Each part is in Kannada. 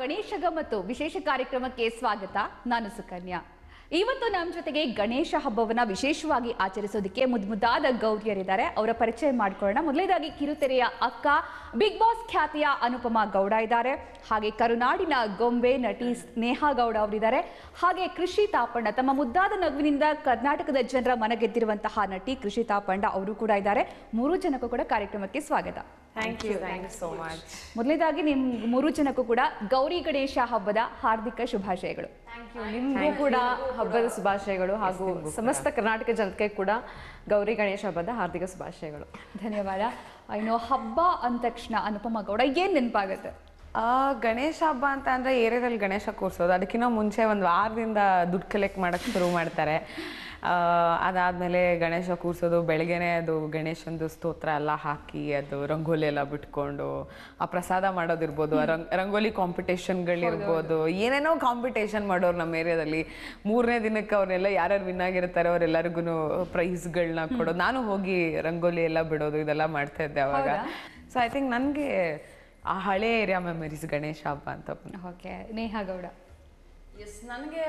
ಗಣೇಶಗ ಮತ್ತು ವಿಶೇಷ ಕಾರ್ಯಕ್ರಮಕ್ಕೆ ಸ್ವಾಗತ ನಾನು ಸುಕನ್ಯಾ ಇವತ್ತು ನಮ್ಮ ಜೊತೆಗೆ ಗಣೇಶ ಹಬ್ಬವನ್ನ ವಿಶೇಷವಾಗಿ ಆಚರಿಸೋದಕ್ಕೆ ಮುದ್ ಮುದ್ದಾದ ಗೌರಿಯರಿದ್ದಾರೆ ಅವರ ಪರಿಚಯ ಮಾಡ್ಕೊಳ್ಳೋಣ ಮೊದಲನೇದಾಗಿ ಕಿರುತೆರೆಯ ಅಕ್ಕ ಬಿಗ್ ಬಾಸ್ ಖ್ಯಾತಿಯ ಅನುಪಮ ಗೌಡ ಇದ್ದಾರೆ ಹಾಗೆ ಕರುನಾಡಿನ ಗೊಂಬೆ ನಟಿ ಸ್ನೇಹಾ ಗೌಡ ಅವರಿದ್ದಾರೆ ಹಾಗೆ ಕೃಷಿ ತಾಪಣ್ಣ ತಮ್ಮ ಮುದ್ದಾದ ನಗುವಿನಿಂದ ಕರ್ನಾಟಕದ ಜನರ ಮನಗೆದ್ದಿರುವಂತಹ ನಟಿ ಕೃಷಿ ತಾಪಣ್ಣ ಅವರು ಕೂಡ ಇದ್ದಾರೆ ಮೂರು ಜನಕ್ಕೂ ಕೂಡ ಕಾರ್ಯಕ್ರಮಕ್ಕೆ ಸ್ವಾಗತ thank you thank you so much ಮೊದಲನೇದಾಗಿ ನಿಮ್ ಮೂರು ಜನಕ್ಕೂ ಕೂಡ ಗೌರಿ ಗಣೇಶ ಹಬ್ಬದ ಹಾರ್ದಿಕ ಶುಭಾಶಯಗಳು ನಿಮಗೂ ಕೂಡ ಹಬ್ಬದ ಶುಭಾಶಯಗಳು ಹಾಗೂ ಸಮಸ್ತ ಕರ್ನಾಟಕ ಜನತೆಗೆ ಕೂಡ ಗೌರಿ ಗಣೇಶ ಹಬ್ಬದ ಹಾರ್ದಿಕ ಶುಭಾಶಯಗಳು ಧನ್ಯವಾದ ಇನ್ನು ಹಬ್ಬ ಅಂದ ತಕ್ಷಣ ಅನುಪಮ ಗೌಡ ಏನ್ ನೆನಪಾಗುತ್ತೆ ಆ, ಗಣೇಶ ಹಬ್ಬ ಅಂತ ಅಂದ್ರೆ ಏರಿಯಾದಲ್ಲಿ ಗಣೇಶ ಕೂರ್ಸೋದು ಅದಕ್ಕಿಂತ ಮುಂಚೆ ಒಂದು ವಾರದಿಂದ ದುಡ್ಡು ಕಲೆಕ್ಟ್ ಮಾಡಕ್ ಶುರು ಮಾಡ್ತಾರೆ ಆ, ಅದಾದ್ಮೇಲೆ ಗಣೇಶ ಕೂರ್ಸೋದು ಬೆಳಗ್ಗೆನೆ ಅದು ಗಣೇಶಂದು ಸ್ತೋತ್ರ ಎಲ್ಲ ಹಾಕಿ ಅದು ರಂಗೋಲಿ ಎಲ್ಲ ಬಿಟ್ಕೊಂಡು ಆ ಪ್ರಸಾದ ಮಾಡೋದಿರ್ಬೋದು ಆ ರಂಗ್ ರಂಗೋಲಿ ಕಾಂಪಿಟೇಷನ್ಗಳಿರ್ಬೋದು ಏನೇನೋ ಕಾಂಪಿಟೇಷನ್ ಮಾಡೋರು ನಮ್ಮ ಏರಿಯಾದಲ್ಲಿ ಮೂರನೇ ದಿನಕ್ಕೆ ಅವ್ರೆಲ್ಲ ಯಾರ್ಯಾರು ವಿನ್ ಆಗಿರ್ತಾರೆ ಅವರೆಲ್ಲರಿಗೂ ಪ್ರೈಸ್ಗಳನ್ನ ಕೊಡೋದು ನಾನು ಹೋಗಿ ರಂಗೋಲಿ ಎಲ್ಲ ಬಿಡೋದು ಇದೆಲ್ಲ ಮಾಡ್ತಾ ಇದ್ದೆ ಅವಾಗ ಸೊ ಐ ಥಿಂಕ್ ನನಗೆ ಆ ಹಳೆ ಏರಿಯಾ ಮೆಮರೀಸ್ ಗಣೇಶ ಹಬ್ಬ ಅಂತ ಬಂತು. ಓಕೆ ನೇಹಾ ಗೌಡ ಎಸ್ ನನಗೆ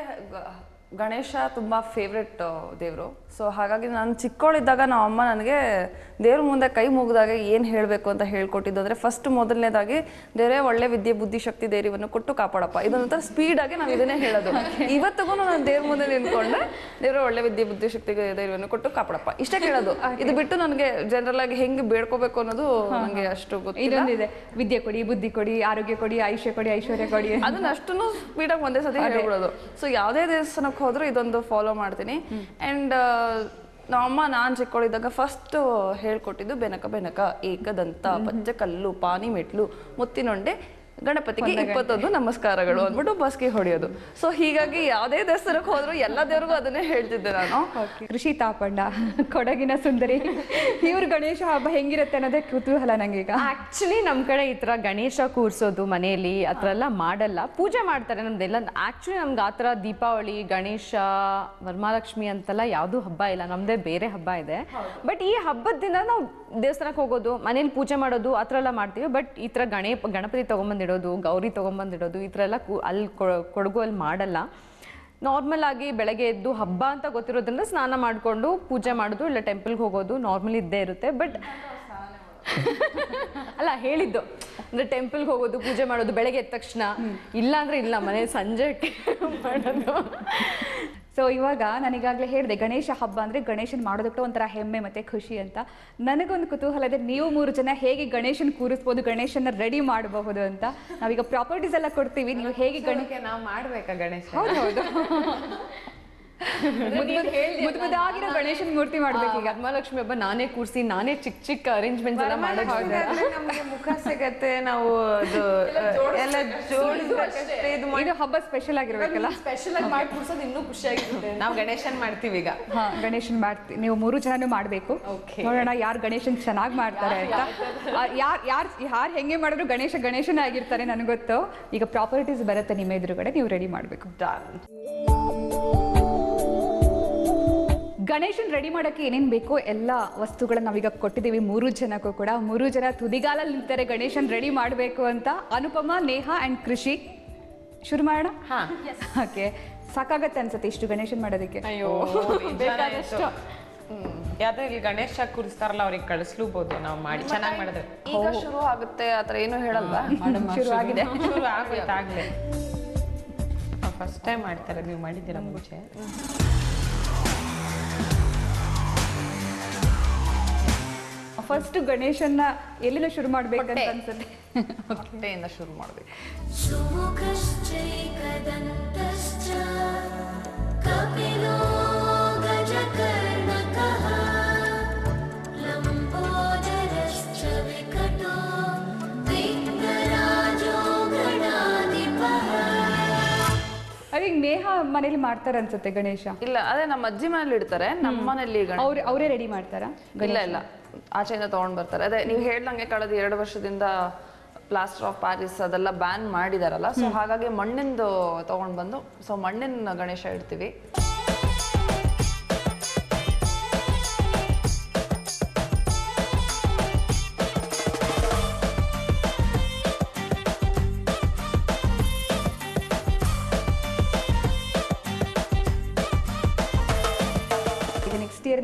ಗಣೇಶ ತುಂಬ ಫೇವ್ರೆಟ್ ದೇವರು ಸೊ ಹಾಗಾಗಿ ನಾನು ಚಿಕ್ಕವಳಿದ್ದಾಗ ನಮ್ಮ ಅಮ್ಮ ನನಗೆ ದೇವ್ರ ಮುಂದೆ ಕೈ ಮುಗಿದಾಗ ಏನು ಹೇಳಬೇಕು ಅಂತ ಹೇಳ್ಕೊಟ್ಟಿದ್ದು ಅಂದರೆ ಫಸ್ಟ್ ಮೊದಲನೇದಾಗಿ ದೇವರೇ ಒಳ್ಳೆ ವಿದ್ಯೆ ಬುದ್ಧಿಶಕ್ತಿ ಧೈರ್ಯವನ್ನು ಕೊಟ್ಟು ಕಾಪಾಡಪ್ಪ ಇದೊಂಥರ ಸ್ಪೀಡಾಗಿ ನಾವು ಇದನ್ನೇ ಹೇಳೋದು ಇವತ್ತಿಗೂ ನಾನು ದೇವ್ರ ಮುಂದೆ ನಿಂತ್ಕೊಂಡೆ ದೇವರ ಒಳ್ಳೆ ವಿದ್ಯೆ ಬುದ್ಧಿಶಕ್ತಿ ಧೈರ್ಯವನ್ನು ಕೊಟ್ಟು ಕಾಪಾಡಪ್ಪ ಇಷ್ಟೇ ಕೇಳೋದು ಇದು ಬಿಟ್ಟು ನನಗೆ ಜನರಲ್ ಆಗಿ ಹೆಂಗೆ ಬೇಡ್ಕೋಬೇಕು ಅನ್ನೋದು ನನಗೆ ಅಷ್ಟು ಗೊತ್ತಿಲ್ಲ ಇದೊಂದಿದೆ ವಿದ್ಯೆ ಕೊಡಿ ಬುದ್ಧಿ ಕೊಡಿ ಆರೋಗ್ಯ ಕೊಡಿ ಆಯುಷ್ಯ ಕೊಡಿ ಐಶ್ವರ್ಯ ಕೊಡಿ ಅದನ್ನ ಅಷ್ಟನ್ನು ಸ್ಪೀಡಾಗಿ ಒಂದೇ ಸತಿ ಹೇಳ್ಬಿಡೋದು ಸೊ ಯಾವುದೇ ದೇವಸ್ಥಾನಕ್ಕೆ ಹೋದ್ರೂ ಇದೊಂದು ಫಾಲೋ ಮಾಡ್ತೀನಿ ಆ್ಯಂಡ್ ನಮ್ಮಮ್ಮ ನಾನು ಚಿಕ್ಕವಳಿದ್ದಾಗ ಫಸ್ಟ್ ಹೇಳ್ಕೊಟ್ಟಿದ್ದು ಬೆನಕ ಬೆನಕ ಏಕದಂತ ಪಚ್ಚಕಲ್ಲು ಪಾನಿ ಮೆಟ್ಲು ಮುತ್ತಿನೊಂಡೆ ಗಣಪತಿಗೆ ಇಪ್ಪತ್ತೊಂದು ನಮಸ್ಕಾರಗಳು ಅಂದ್ಬಿಟ್ಟು ಬಸ್ಗೆ ಹೊಡೆಯೋದು ಸೊ ಹೀಗಾಗಿ ಯಾವುದೇ ದೇವಸ್ಥಾನಕ್ಕೆ ಹೋದ್ರು ಎಲ್ಲ ದೇವ್ರಿಗೂ ಅದನ್ನೇ ಹೇಳ್ತಿದ್ದೆ ನಾನು ಕೃಷಿ ತಾಪಣ್ಣ ಕೊಡಗಿನ ಸುಂದರಿ ಇವ್ರ ಗಣೇಶ ಹಬ್ಬ ಹೆಂಗಿರುತ್ತೆ ಅನ್ನೋದೇ ಕುತೂಹಲ ನಂಗೀಗ ಆಕ್ಚುಲಿ ನಮ್ಮ ಕಡೆ ಈ ಥರ ಗಣೇಶ ಕೂರಿಸೋದು ಮನೆಯಲ್ಲಿ ಆ ಥರ ಎಲ್ಲ ಮಾಡಲ್ಲ ಪೂಜೆ ಮಾಡ್ತಾರೆ ನಮ್ದೆಲ್ಲ ಆಕ್ಚುಲಿ ನಮ್ಗೆ ಆ ಥರ ದೀಪಾವಳಿ ಗಣೇಶ ವರಮಹಾಲಕ್ಷ್ಮಿ ಅಂತೆಲ್ಲ ಯಾವುದೂ ಹಬ್ಬ ಇಲ್ಲ ನಮ್ಮದೇ ಬೇರೆ ಹಬ್ಬ ಇದೆ ಬಟ್ ಈ ಹಬ್ಬದ ದಿನ ನಾವು ದೇವಸ್ಥಾನಕ್ಕೆ ಹೋಗೋದು ಮನೇಲಿ ಪೂಜೆ ಮಾಡೋದು ಆ ಥರ ಎಲ್ಲ ಮಾಡ್ತೀವಿ ಬಟ್ ಈ ಥರ ಗಣೇ ಗಣಪತಿ ತೊಗೊಂಬಂದಿಡೋದು ಗೌರಿ ತೊಗೊಂಬಂದಿಡೋದು ಈ ಥರ ಎಲ್ಲ ಕು ಅಲ್ಲಿ ಕೊ- ಕೊಡಗು ಅಲ್ಲಿ ಮಾಡಲ್ಲ ನಾರ್ಮಲ್ ಆಗಿ ಬೆಳಗ್ಗೆ ಎದ್ದು ಹಬ್ಬ ಅಂತ ಗೊತ್ತಿರೋದ್ರಿಂದ ಸ್ನಾನ ಮಾಡಿಕೊಂಡು ಪೂಜೆ ಮಾಡೋದು ಇಲ್ಲ ಟೆಂಪಲ್ಗೆ ಹೋಗೋದು ನಾರ್ಮಲ್ ಇದ್ದೇ ಇರುತ್ತೆ ಬಟ್ ಅಲ್ಲ ಹೇಳಿದ್ದು ಅಂದ್ರೆ ಟೆಂಪಲ್ಗೆ ಹೋಗೋದು ಪೂಜೆ ಮಾಡೋದು ಬೆಳಗ್ಗೆ ಎದ್ದ ತಕ್ಷಣ ಇಲ್ಲ ಅಂದ್ರೆ ಇಲ್ಲ ಮನೆ ಸಂಜೆ ಮಾಡೋದು ಸೊ ಇವಾಗ ನಾನೀಗಾಗಲೇ ಹೇಳಿದೆ ಗಣೇಶ ಹಬ್ಬ ಅಂದ್ರೆ ಗಣೇಶನ್ ಮಾಡೋದಕ್ಕೆ ಒಂಥರ ಹೆಮ್ಮೆ ಮತ್ತೆ ಖುಷಿ ಅಂತ ನನಗೊಂದು ಕುತೂಹಲ ಇದೆ ನೀವು ಮೂರು ಜನ ಹೇಗೆ ಗಣೇಶನ್ ಕೂರಿಸ್ಬೋದು ಗಣೇಶನ ರೆಡಿ ಮಾಡಬಹುದು ಅಂತ ನಾವೀಗ ಪ್ರಾಪರ್ಟೀಸ್ ಎಲ್ಲ ಕೊಡ್ತೀವಿ ನೀವು ಹೇಗೆ ಗಣೇಶ ಅದಕ್ಕೆ ನಾವು ಮಾಡ್ಬೇಕಾ ಗಣೇಶ ಹೌದು ಹೌದು ಮುದ್ದು ಮುದ್ದಾಗಿರೋ ಗಣೇಶನ್ ಮೂರ್ತಿ ಮಾಡ್ಬೇಕೀಗ ವರಮಹಾಲಕ್ಷ್ಮಿ ಹಬ್ಬ ನಾನೇ ಕೂರಿಸಿ ನಾನೇ ಚಿಕ್ಕ ಚಿಕ್ಕ ಅರೇಂಜ್ಮೆಂಟ್ಸ್ ಎಲ್ಲ ಮಾಡೋದು ಆದ್ರೆ ನಮ್ಗೆ ಮುಖ ಸಿಗತ್ತೆ ನಾವು ಅದು ಎಲ್ಲ ಜೋಡಿಸ್ಬೇಕಷ್ಟೇ ಇದು ಮಾಡಿ ಇದು ಹಬ್ಬ ಸ್ಪೆಷಲ್ ಆಗಿರ್ಬೇಕಲ್ಲ ಸ್ಪೆಷಲ್ ಆಗಿ ಮಾಡಿ ಕೂರ್ಸೋದು ಇನ್ನೂ ಖುಷಿಯಾಗಿರುತ್ತೆ ನಾವು ಗಣೇಶನ್ ಮಾಡ್ತೀವಿ ಈಗ ಹಾ ಗಣೇಶನ್ ಮಾಡ್ತೀವಿ ನೀವು ಮೂರು ಜನನು ಮಾಡಬೇಕು ನೋಡೋಣ ಯಾರು ಗಣೇಶನ್ ಚೆನ್ನಾಗಿ ಮಾಡ್ತಾರೆ ಅಂತ ಯಾರು ಯಾರು ಯಾರು ಹೆಂಗೆ ಮಾಡಿದ್ರು ಗಣೇಶ ಗಣೇಶನೇ ಆಗಿರ್ತಾರೆ ನನಗೆ ಗೊತ್ತು ಈಗ ಪ್ರಾಪರ್ಟೀಸ್ ಬರುತ್ತೆ ನಿಮ್ಮ ಎದುರುಗಡೆ ನೀವು ರೆಡಿ ಮಾಡಬೇಕು ಗಣೇಶನ್ ರೆಡಿ ಮಾಡೋಕ್ಕೆ ಏನೇನು ಬೇಕೋ ಎಲ್ಲ ವಸ್ತುಗಳನ್ನ ನಾವೀಗ ಕೊಟ್ಟಿದ್ದೀವಿ ಮೂರು ಜನಕ್ಕೂ ಕೂಡ ಮೂರು ಜನ ತುದಿಗಾಲಲ್ಲಿ ನಿಂತಾರೆ ಗಣೇಶನ್ ರೆಡಿ ಮಾಡಬೇಕು ಅಂತ ಅನುಪಮ ನೇಹ ಆ್ಯಂಡ್ ಕೃಷಿ ಶುರು ಮಾಡೋಣ ಓಕೆ ಸಾಕಾಗತ್ತೆ ಅನ್ಸುತ್ತೆ ಇಷ್ಟು ಗಣೇಶನ್ ಮಾಡೋದಕ್ಕೆ ಅಯ್ಯೋ ಬೇಕಾದಷ್ಟು ಯಾವ್ದೋ ಇಲ್ಲಿ ಗಣೇಶ ಕೂರಿಸ್ತಾರಲ್ಲ ಅವ್ರಿಗೆ ಕಳಿಸ್ಲೂಬಹುದು ನಾವು ಮಾಡಿ ಚೆನ್ನಾಗಿ ಮಾಡಿದ್ರೆ ಈಗ ಶುರು ಆಗುತ್ತೆ ಆ ಥರ ಏನೂ ಹೇಳಲ್ವಾ ಶುರು ಆಗಿದೆ ಶುರು ಆಗೋಯ್ತು ಆಗ್ಲೇ ಫಸ್ಟ್ ಟೈಮ್ ಮಾಡ್ತಾರೆ ನೀವು ಮಾಡಿದ್ದೀರಾ ಮುಂಚೆ ಫಸ್ಟ್ ಗಣೇಶನ್ನ ಎಲ್ಲಿಂದ ಶುರು ಮಾಡ್ಬೇಕಂತ ಅನ್ಸುತ್ತೆ ಹೊಟ್ಟೆಯಿಂದ ಶುರು ಮಾಡಬೇಕು सुमुखश्चैकदन्तश्च कपिलो गजकर्णकः लम्बोदरश्च विकटो विघ्नराजो गणाधिपः ಅದೇ ನೇಹ ಮನೇಲಿ ಮಾಡ್ತಾರೆ ಅನ್ಸುತ್ತೆ ಗಣೇಶ ಇಲ್ಲ ಅದೇ ನಮ್ಮ ಅಜ್ಜಿ ಮನೇಲಿ ಇಡ್ತಾರೆ ನಮ್ಮ ಮನೇಲಿ ಗಣ ಅವ್ರು ಅವರೇ ರೆಡಿ ಮಾಡ್ತಾರಾ ಇಲ್ಲ ಇಲ್ಲ ಆಚೆಯಿಂದ ತಗೊಂಡ್ ಬರ್ತಾರೆ ಅದೇ ನೀವು ಹೇಳ್ದಂಗೆ ಕಳೆದ ಎರಡು ವರ್ಷದಿಂದ ಪ್ಲಾಸ್ಟರ್ ಆಫ್ ಪ್ಯಾರಿಸ್ ಅದೆಲ್ಲ ಬ್ಯಾನ್ ಮಾಡಿದಾರಲ್ಲ ಸೊ ಹಾಗಾಗಿ ಮಣ್ಣಿಂದು ತಗೊಂಡ್ ಬಂದು ಸೊ ಮಣ್ಣಿನ ಗಣೇಶ ಇಡ್ತೀವಿ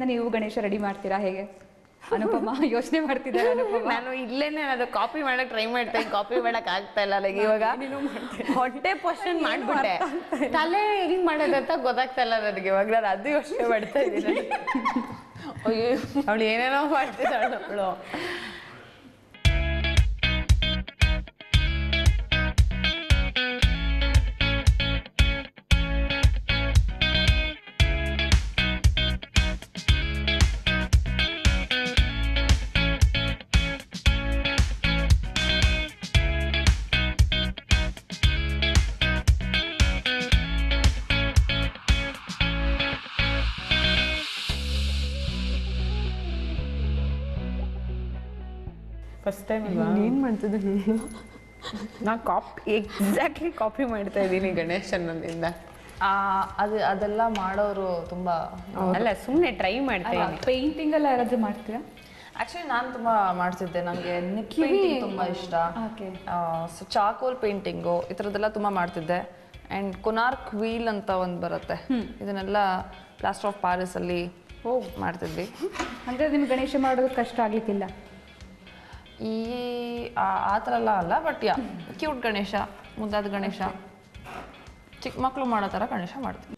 ನೀವು ಗಣೇಶ ರೆಡಿ ಮಾಡ್ತೀರಾ ಹೇಗೆ ಅನುಪಮ ಯೋಚನೆ ಮಾಡ್ತಿದ್ದಾರೆ ಅನುಪಮ ನಾನು ಇಲ್ಲೇನೆ ಅದು ಕಾಪಿ ಮಾಡಕ್ ಟ್ರೈ ಮಾಡ್ತಾ ಕಾಪಿ ಮಾಡಕ್ ಆಗ್ತಾ ಇಲ್ಲ ನನಗೆ ಇವಾಗ ಹೊಟ್ಟೆ ಪೋಷನ್ ಮಾಡ್ಬಿಟ್ಟೆ ತಲೆ ಹೆಂಗ್ ಮಾಡೋದಂತ ಗೊತ್ತಾಗ್ತಾ ಇಲ್ಲ ನನಗೆ ಇವಾಗ ನಾನು ಅದು ಯೋಚನೆ ಮಾಡ್ತಾ ಇದ್ದೀನಿ ಅಯ್ಯೋ ಅವಳು ಏನೇನೋ ಮಾಡ್ತಿದ್ದಾಳು ಅವಳು ಫಸ್ಟ್ ಟೈಮ್ ಏನ್ ಮಾಡ್ತಿದ್ದೆ ನಾ ಕಾಪಿ ಎಕ್ಸಾಕ್ಟ್ಲಿ ಕಾಪಿ ಮಾಡ್ತಾ ಇದ್ದೀನಿ ಗಣೇಶನಿಂದ ಆ, ಅದು ಅದೆಲ್ಲ ಮಾಡೋರು ತುಂಬಾ ಅಲ್ಲ ಸುಮ್ಮನೆ ಟ್ರೈ ಮಾಡ್ತಾ ಇದ್ದೀನಿ ಪೇಂಟಿಂಗ್ ಎಲ್ಲ ಯಾರಾದ್ರೂ ಮಾಡ್ತೀರಾ ಆಕ್ಚುಲಿ ನಾನು ತುಂಬಾ ಮಾಡ್ತಿದ್ದೆ ನನಗೆ ನಿಪ್ ಪೇಂಟಿಂಗ್ ತುಂಬಾ ಇಷ್ಟ Okay. ಸೊ ಚಾಕೋಲ್ ಪೇಂಟಿಂಗು ಈ ಥರದ್ದೆಲ್ಲ ತುಂಬಾ ಮಾಡ್ತಿದ್ದೆ ಆ್ಯಂಡ್ ಕೊನಾರ್ಕ್ ವೀಲ್ ಅಂತ ಒಂದು ಬರುತ್ತೆ ಇದನ್ನೆಲ್ಲ ಪ್ಲಾಸ್ಟರ್ ಆಫ್ ಪ್ಯಾರಿಸ್ ಅಲ್ಲಿ ಮಾಡ್ತಿದ್ವಿ ಅಂದ್ರೆ ನಿಮ್ಗೆ ಗಣೇಶ ಮಾಡೋದು ಕಷ್ಟ ಆಗ್ಲಿಕ್ಕಿಲ್ಲ ಈ ಆ- ಆ ಥರ ಎಲ್ಲ ಅಲ್ಲ ಬಟ್ ಯಾ ಕ್ಯೂಟ್ ಗಣೇಶ ಮುದ್ದಾದ ಗಣೇಶ ಚಿಕ್ಕ ಮಕ್ಕಳು ಮಾಡೋ ಥರ ಗಣೇಶ ಮಾಡ್ತೀವಿ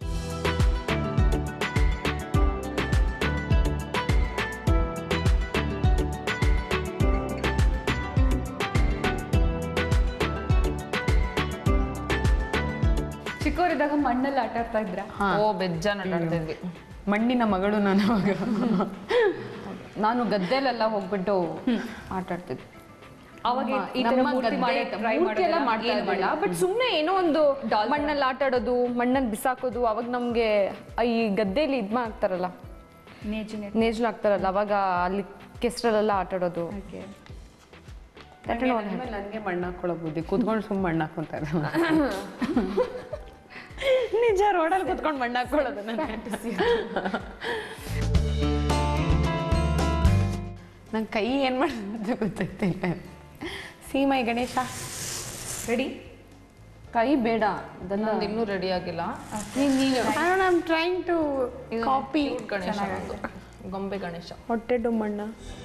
ಚಿಕ್ಕವರಿದ್ದಾಗ ಮಣ್ಣಲ್ಲಿ ಆಟ ಆಡ್ತಾ ಇದ್ರ ಓ ಬೆಜ್ಜಾನ್ ಆಟಾಡ್ತಿದ್ವಿ ಮಣ್ಣಿನ ಮಗಳು ನಾನು ಅವಾಗ ನಾನು ಗದ್ದೆಲೆಲ್ಲ ಹೋಗ್ಬಿಟ್ಟು ಆಟ ಆಡ್ತಿದ್ದೆ ಅವಾಗ ಈ- ಈ ತರ ನಮ್ಮ ಮೂರ್ತಿ ಗದ್ದೆ ಮಾಡಿ ಇತ್ತು. try ಮೂರ್ತಿ ಎಲ್ಲ ಮಾಡೋದೆಲ್ಲ ಮಾಡ್ತಾ ಏನು ಇರ್ಲಿಲ್ಲ ಬಟ್ ಸುಮ್ಮನೆ ಏನೋ ಒಂದು ಮಣ್ಣಲ್ಲಿ ಆಟ ಆಡೋದು ಮಣ್ಣಲ್ಲಿ ಬಿಸಾಕೋದು ಅವಾಗ ನಮ್ಗೆ ಆ ಈ ಗದ್ದೆಲಿ ಇದ್ ಮಾಡ್ತಾರಲ್ಲ ನೇಜಿನ ನೇಜ್ಲು ಹಾಕ್ತಾರಲ್ಲ ಅವಾಗ ಅಲ್ಲಿ ಕೆಸರಲ್ಲೆಲ್ಲ ಆಟ ಆಡೋದು ಓಕೆ ನನಗೆ ಮಣ್ಣು ಹಾಕೊಳ್ಳೋ ಬುದ್ಧಿ ಕೂತ್ಕೊಂಡು ಸುಮ್ಮನೆ ಮಣ್ಣು ಹಾಕೊಂತ ನಿಜ ರೋಡಲ್ಲಿ ಕೂತ್ಕೊಂಡು ಮಣ್ಣು ಹಾಕೊಳ್ಳೋದು ನಂಗೆ ಕೈ ಏನು ಮಾಡೋದು ಗೊತ್ತಾಗ್ತಿಲ್ಲ ಸೀಮೈ ಗಣೇಶ ರೆಡಿ ಕೈ ಬೇಡ ಅದೆಲ್ಲ ನಂದು ಇನ್ನೂ ರೆಡಿ ಆಗಿಲ್ಲ ಐ ಆಮ್ ಟ್ರೈಂಗ್ ಟು ಇದು ಕಾಪಿ cute ಗಣೇಶ ಒಂದು. ಗೊಂಬೆ ಗಣೇಶ ಹೊಟ್ಟೆ ಡುಮ್ಮಣ್ಣ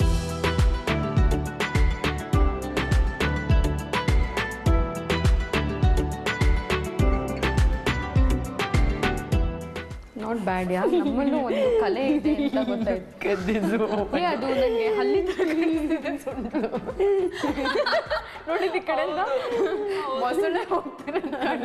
ನಾಟ್ ಬ್ಯಾಡ್ ಯಾ ನಮ್ಮಲ್ಲೂ ಒಂದು ಕಲೆ ಇದೆ ಅಂತ ಗೊತ್ತಾಯ್ತು ಏ, ಅದು ನನಗೆ ಹಲ್ಲಿ ನೋಡಿದ ಈ ಕಡೆಯಿಂದ ಮೊಸಳೆ ಹೋಗ್ತಿರೋ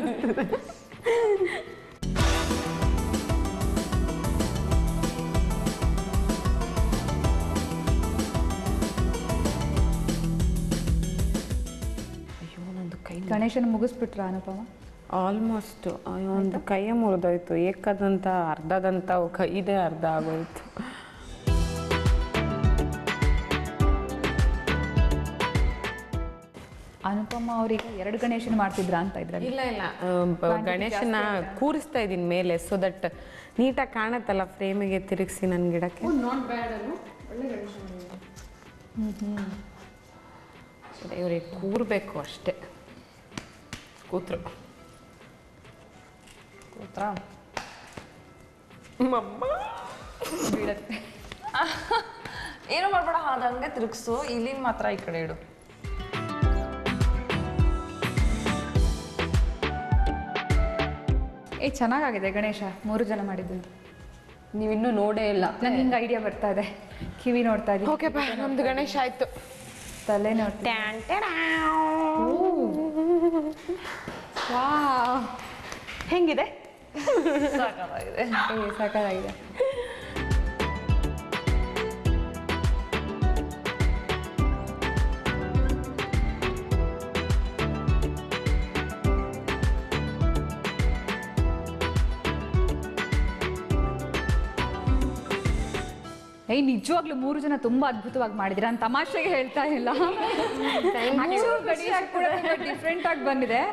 ಗಣೇಶನ ಮುಗಿಸ್ಬಿಟ್ರ ಅನುಪಮ ಆಲ್ಮೋಸ್ಟ್ ಒಂದು ಕೈಯೇ ಮುರಿದೋಯ್ತು ಏಕದಂತ ಅರ್ಧದಂತ ಕೈದೇ ಅರ್ಧ ಆಗೋಯ್ತು ಅನುಪಮ ಅವ್ರೀಗ ಎರಡು ಗಣೇಶನ ಮಾಡ್ತಿದ್ರ ಅಂತ ಇದ್ರಲ್ಲಿ ಇಲ್ಲ ಇಲ್ಲ ಆ, ಬ- ಗಣೇಶನ ಕೂರಿಸ್ತಾ ಇದ್ದೀನಿ ಮೇಲೆ ಸೊ ದಟ್ ನೀಟಾಗಿ ಕಾಣತ್ತಲ್ಲ ಫ್ರೇಮಿಗೆ ತಿರುಗಿಸಿ ನನ್ನ ಗಿಡಕ್ಕೆ ಇವ್ರಿಗೆ ಕೂರ್ಬೇಕು ಅಷ್ಟೇ ಕೂತ್ರು ಕೂತ್ರಾ ಬೀಳತ್ತೆ ಏನು ಮಾಡ್ಬೇಡ ಅದು ಹಂಗೆ ತಿರುಗಿಸು ಇಲ್ಲಿನ ಮಾತ್ರ ಈ ಕಡೆ ಇಡು ಏ ಚೆನ್ನಾಗಾಗಿದೆ ಗಣೇಶ ಮೂರು ಜನ ಮಾಡಿದ್ದು ನೀವಿನ್ನೂ ನೋಡೇ ಇಲ್ಲ ನನ್ಗೆ ಹಿಂಗೆ ಐಡಿಯಾ ಬರ್ತಾ ಇದೆ ಕಿವಿ ನೋಡ್ತಾ ಇದ್ದೀನಿ ಓಕೆ ಬಾ ನಮ್ದು ಗಣೇಶ ಆಯ್ತು ತಲೆ ನೋಡ್ತಾ ಹೆಂಗಿದೆ ಸಾಕಾಗಿದೆ ಏ ಸಾಕಾಗಿದೆ ಏಯ್ ನಿಜವಾಗ್ಲೂ ಮೂರು ಜನ ತುಂಬಾ ಅದ್ಭುತವಾಗಿ ಮಾಡಿದಿರ ನಾನು ತಮಾಷೆಗೆ ಹೇಳ್ತಾ ಇಲ್ಲ ಡಿಫ್ರೆಂಟ್ ಆಗಿ ಬಂದಿದೆ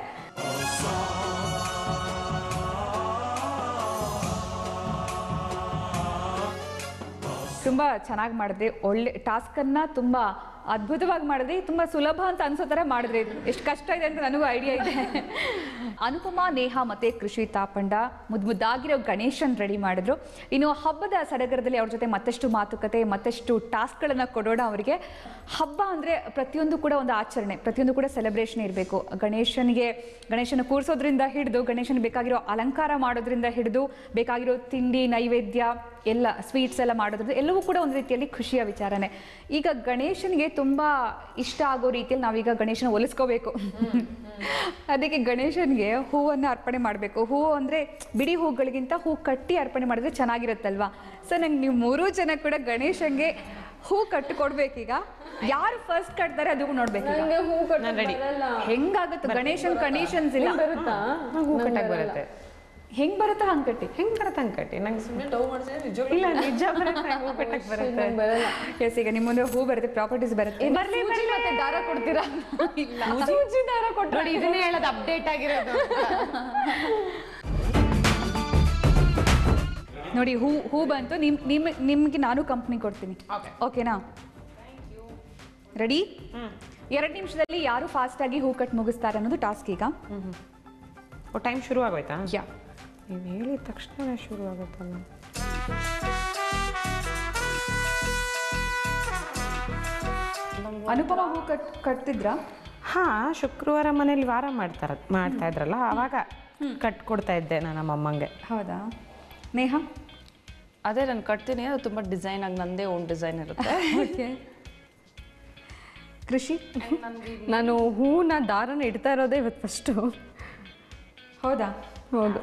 ತುಂಬಾ ಚೆನ್ನಾಗಿ ಮಾಡಿದೆ ಒಳ್ಳೆ ಟಾಸ್ಕ್ ಅನ್ನ ತುಂಬಾ ಅದ್ಭುತವಾಗಿ ಮಾಡಿದ್ರಿ ತುಂಬಾ ಸುಲಭ ಅಂತ ಅನ್ಸೋ ಥರ ಮಾಡಿದ್ರಿ ಎಷ್ಟು ಕಷ್ಟ ಇದೆ ಅಂತ ನನಗೂ ಐಡಿಯಾ ಇದೆ ಅನುಪಮಾ ನೇಹ ಮತ್ತೆ ಕೃಷಿ ತಾಪಂಡ ಮುದ್ ಮುದ್ದಾಗಿರೋ ಗಣೇಶನ್ ರೆಡಿ ಮಾಡಿದ್ರು ಇನ್ನು ಹಬ್ಬದ ಸಡಗರದಲ್ಲಿ ಅವ್ರ ಜೊತೆ ಮತ್ತಷ್ಟು ಮಾತುಕತೆ ಮತ್ತಷ್ಟು ಟಾಸ್ಕ್ಗಳನ್ನು ಕೊಡೋಣ ಅವರಿಗೆ ಹಬ್ಬ ಅಂದರೆ ಪ್ರತಿಯೊಂದು ಕೂಡ ಒಂದು ಆಚರಣೆ ಪ್ರತಿಯೊಂದು ಕೂಡ ಸೆಲೆಬ್ರೇಷನ್ ಇರಬೇಕು ಗಣೇಶನಿಗೆ ಗಣೇಶನ ಕೂರಿಸೋದ್ರಿಂದ ಹಿಡಿದು ಗಣೇಶನ ಬೇಕಾಗಿರೋ ಅಲಂಕಾರ ಮಾಡೋದ್ರಿಂದ ಹಿಡಿದು ಬೇಕಾಗಿರೋ ತಿಂಡಿ ನೈವೇದ್ಯ ಎಲ್ಲ ಸ್ವೀಟ್ಸ್ ಎಲ್ಲ ಮಾಡೋದ್ರಿಂದ ಎಲ್ಲವೂ ಕೂಡ ಒಂದು ರೀತಿಯಲ್ಲಿ ಖುಷಿಯ ವಿಚಾರನೆ ಈಗ ಗಣೇಶನಿಗೆ ತುಂಬ ಇಷ್ಟ ಆಗೋ ರೀತಿಯಲ್ಲಿ ನಾವೀಗ ಗಣೇಶನ ಒಲಿಸ್ಕೋಬೇಕು ಅದಕ್ಕೆ ಗಣೇಶನಿಗೆ ಹೂವನ್ನು ಅರ್ಪಣೆ ಮಾಡಬೇಕು ಹೂವು ಅಂದರೆ ಬಿಡಿ ಹೂಗಳಿಗಿಂತ ಹೂ ಕಟ್ಟಿ ಅರ್ಪಣೆ ಮಾಡಿದ್ರೆ ಚೆನ್ನಾಗಿರುತ್ತಲ್ವಾ ಸೊ ನಂಗೆ ನೀವು ಮೂರೂ ಜನ ಕೂಡ ಗಣೇಶನ್ಗೆ ಹೂ ಕಟ್ಟಿ ಕೊಡ್ಬೇಕೀಗ ಯಾರು ಫಸ್ಟ್ ಕಟ್ತಾರೆ ಅದು ನೋಡ್ಬೇಕೀಗ ನಾನು ರೆಡಿ ಹೆಂಗಾಗುತ್ತೆ ಗಣೇಶನ್ ಕಂಡೀಷನ್ಸ್ ಇಲ್ಲ ಹೂ ಕಟ್ಟಕ್ ಬರುತ್ತೆ ಹೆಂಗ್ ಬರುತ್ತಾ ಹಂಗ್ ಕಟ್ಟಿ ಹೆಂಗ್ ಬರುತ್ತೆ ಹಂಗ್ ಕಟ್ಟಿ ನಂಗೆ ಇಲ್ಲ ನಿಜ ಬರುತ್ತೆ ಹೂ ಕಟ್ಟಕ್ ಬರುತ್ತೆ ಎಸ್ ಈಗ ನಿಮ್ಮ ಮುಂದೆ ಹೂ ಬರುತ್ತೆ ಪ್ರಾಪರ್ಟೀಸ್ ಬರುತ್ತೆ ಬರ್ಲಿ ಬರ್ಲಿ ಮತ್ತೆ ದಾರ ಕೊಡ್ತೀರಾ ಇಲ್ಲ ಸೂಜಿ ದಾರ ಕೊಟ್ಟು ನೋಡಿ ಇದನ್ನೇ ಹೇಳೋದು ಅಪ್ಡೇಟ್ ಆಗಿರೋದು ನೋಡಿ ಹೂ ಹೂ ಬಂತು ನಿಮ್ ನಿಮ್ ನಿಮ್ಗೆ ನಾನು ಕಂಪ್ನಿ ಕೊಡ್ತೀನಿ ಓಕೆನಾ ರೆಡಿ ಎರಡು ನಿಮಿಷದಲ್ಲಿ ಯಾರು ಫಾಸ್ಟ್ ಆಗಿ ಹೂ ಕಟ್ ಮುಗಿಸ್ತಾರೆ ಅನ್ನೋದು ಟಾಸ್ಕ್ ಈಗ ಓ ಟೈಮ್ ಶುರು ಆಗೋಯ್ತಾ ಯಾ ನೀವು ಹೇಳಿದ ತಕ್ಷಣ ಶುರು ಆಗುತ್ತಲ್ಲ ಅನುಪಮ ಹೂ ಕಟ್ ಕಟ್ತಿದ್ರಾ ಹಾ ಶುಕ್ರವಾರ ಮನೇಲಿ ವಾರ ಮಾಡ್ತಾರ ಮಾಡ್ತಾ ಇದ್ರಲ್ಲ ಅವಾಗ ಕಟ್ ಕೊಡ್ತಾ ಇದ್ದೆ ನಾನು ನಮ್ಮ ಅಮ್ಮಂಗೆ ಹೌದಾ ನೇಹ ಅದೇ ನಾನು ಕಟ್ತೀನಿ ಅದು ತುಂಬ ಡಿಸೈನ್ ಆಗಿ ನಂದೇ ಓನ್ ಡಿಸೈನ್ ಇರುತ್ತೆ ಓಕೆ ಕೃಷಿ ನಾನು ಹೂನ ದಾರನ ಇಡ್ತಾ ಇರೋದೇ ಇವತ್ತು ಫಸ್ಟು ಹೌದಾ ಹೌದು